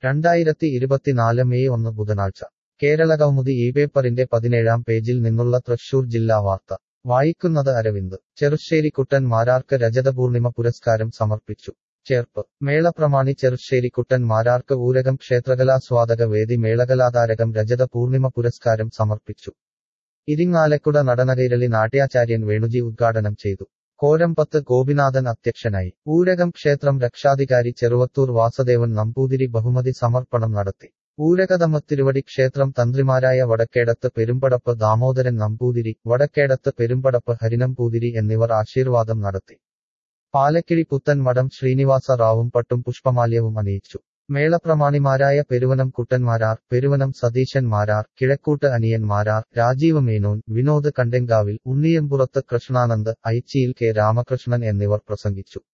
രണ്ടായിരത്തി ഇരുപത്തിനാല് മെയ് ഒന്ന് ബുധനാഴ്ച കേരളകൗമുദി ഈ പേപ്പറിന്റെ പതിനേഴാം പേജിൽ നിന്നുള്ള തൃശൂർ ജില്ലാ വാർത്ത വായിക്കുന്നത് അരവിന്ദ് ചെറുശ്ശേരിക്കുട്ടൻ മാരാർക്ക് രജതപൂർണിമ പുരസ്കാരം സമർപ്പിച്ചു ചേർപ്പ് മേള പ്രമാണി ചെറുശ്ശേരിക്കുട്ടൻ മാരാർക്ക് ഊരകം ക്ഷേത്രകലാസ്വാദക വേദി മേളകലാതാരകം രജത പൂർണിമ പുരസ്കാരം സമർപ്പിച്ചു ഇരിങ്ങാലക്കുട നടനകൈരളി നാട്യാചാര്യൻ വേണുജി ഉദ്ഘാടനം ചെയ്തു കോരമ്പത്ത് ഗോപിനാഥൻ അധ്യക്ഷനായി ഊരകം ക്ഷേത്രം രക്ഷാധികാരി ചെറുവത്തൂർ വാസദേവൻ നമ്പൂതിരി ബഹുമതി സമർപ്പണം നടത്തി ഊരകതമ്മ തിരുവടി ക്ഷേത്രം തന്ത്രിമാരായ വടക്കേടത്ത് പെരുമ്പടപ്പ് ദാമോദരൻ നമ്പൂതിരി വടക്കേടത്ത് പെരുമ്പടപ്പ് ഹരിനമ്പൂതിരി എന്നിവർ ആശീർവാദം നടത്തി പാലക്കിഴി പുത്തൻ മഠം ശ്രീനിവാസ റാവും പട്ടും പുഷ്പമാല്യവും അണിയിച്ചു മേളപ്രമാണിമാരായ പെരുവനം കുട്ടന്മാരാർ പെരുവനം സതീശൻ മാരാർ കിഴക്കൂട്ട് അനിയൻ മാരാർ രാജീവ് മേനോൻ വിനോദ് കണ്ടെങ്കാവിൽ ഉണ്ണിയമ്പുറത്ത് കൃഷ്ണാനന്ദ് ഐച്ചിയിൽ കെ രാമകൃഷ്ണൻ എന്നിവർ പ്രസംഗിച്ചു